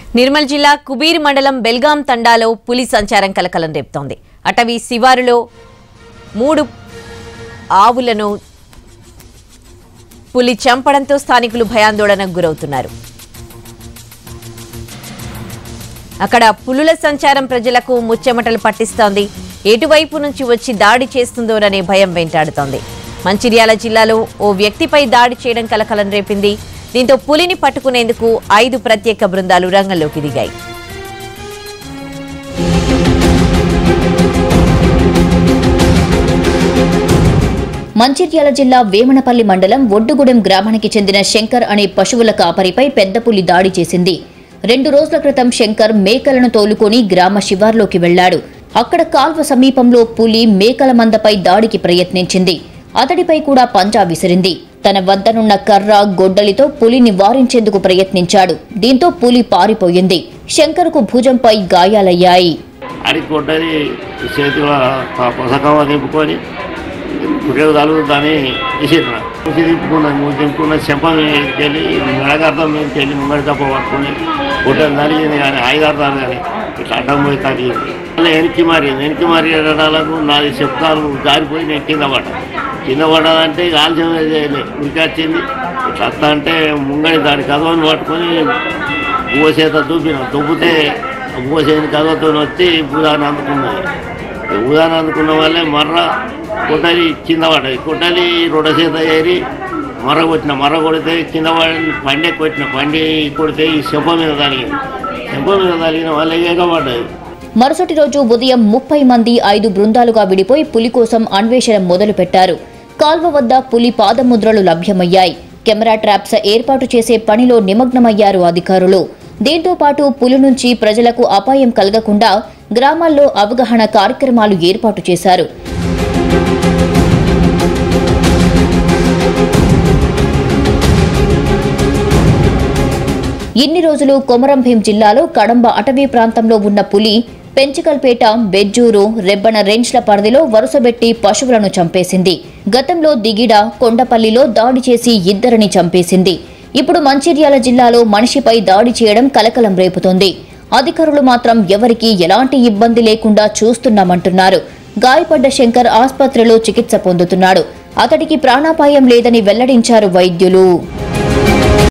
నిర్మల్ జిల్లా కుబీర్ మండలం బెల్గాం తండాలో పులి సంచారం కలకలం రేపుతోంది అటవీ శివారులో మూడు ఆవులను పులి చంపడంతో స్థానికులు భయాందోళనకు గురవుతున్నారు అక్కడ పులుల సంచారం ప్రజలకు ముచ్చెమటలు పట్టిస్తోంది ఎటువైపు నుంచి వచ్చి దాడి చేస్తుందోననే భయం వెంటాడుతోంది మంచిర్యాల జిల్లాలో ఓ వ్యక్తిపై దాడి చేయడం కలకలం రేపింది దీంతో పులిని పట్టుకునేందుకు ఐదు ప్రత్యేక బృందాలు రంగంలోకి దిగాయి మంచిర్యాల జిల్లా వేమనపల్లి మండలం ఒడ్డుగూడెం గ్రామానికి చెందిన శంకర్ అనే పశువుల కాపరిపై పెద్ద పులి దాడి చేసింది రెండు రోజుల క్రితం శంకర్ మేకలను తోలుకొని గ్రామ శివార్లోకి వెళ్లాడు అక్కడ కాల్వ సమీపంలో పులి మేకల మందపై దాడికి ప్రయత్నించింది అతడిపై కూడా పంజా విసిరింది తన వద్దనున్న కర్ర గొడ్డలితో పులిని వారించేందుకు ప్రయత్నించాడు దీంతో పులి పారిపోయింది శంకర్కు భుజంపై గాయాలయ్యాయి అడిగి కొట్టది చేతిలో పుస్తకం దింపుకొని పుట్టేది తలుగుతాని విసిరిన మూసి దింపుకున్నది మూసి దింపుకున్న చెంప మీదకి వెళ్ళి మెడగర్థం మీదకి వెళ్ళి ముంగడి తప్ప పట్టుకొని పుట్టేది తలిగింది కానీ ఐదారుతారు కానీ ఇట్లా అడ్డం పోయి తగిలింది మళ్ళీ వెనక్కి మారింది వెనక్కి మారేటాలకు నాది చెప్తాను జారిపోయి నేను కింద పడ్డా కింద పడ్డదంటే ఇక ఆలస్యం చేయలే ఉరికొచ్చింది ఇట్లా వస్తా అంటే ముంగడి దాని కదవని పట్టుకొని ఊసేత దూపిన దుబ్బితే ఊసేని కదవతో వచ్చి భూదాన్ని అందుకున్నది భూదాన్ని అందుకున్న వాళ్ళే మర్ర కొట్టలి కింద పడ్డది కొట్టలి రొడ చేత ఏరి మర్ర కొట్టిన మర్ర కొడితే కింద పడి పండే కొట్టిన పండి కొడితే ఈ చెంప మీద తగిలింది చెంప మీద తగిలిన వాళ్ళే ఎగబడ్డది మరుసటి రోజు ఉదయం ముప్పై మంది ఐదు బృందాలుగా విడిపోయి పులి కోసం అన్వేషణ మొదలుపెట్టారు కాల్వ వద్ద పులి పాదముద్రలు లభ్యమయ్యాయి కెమెరా ట్రాప్స్ ఏర్పాటు చేసే పనిలో నిమగ్నమయ్యారు అధికారులు దీంతో పాటు పులి నుంచి ప్రజలకు అపాయం కలగకుండా గ్రామాల్లో అవగాహన కార్యక్రమాలు ఏర్పాటు చేశారు ఇన్ని రోజులు కొమరంభీం జిల్లాలో కడంబ అటవీ ప్రాంతంలో ఉన్న పులి పెంచికల్పేట బెజ్జూరు రెబ్బన రేంజ్ల పరిధిలో వరుసబెట్టి పశువులను చంపేసింది గతంలో దిగిడ కొండపల్లిలో దాడి చేసి ఇద్దరిని చంపేసింది ఇప్పుడు మంచిర్యాల జిల్లాలో మనిషిపై దాడి చేయడం కలకలం రేపుతోంది అధికారులు మాత్రం ఎవరికీ ఎలాంటి ఇబ్బంది లేకుండా చూస్తున్నామంటున్నారు గాయపడ్డ శంకర్ ఆసుపత్రిలో చికిత్స పొందుతున్నాడు అతడికి ప్రాణాపాయం లేదని వెల్లడించారు వైద్యులు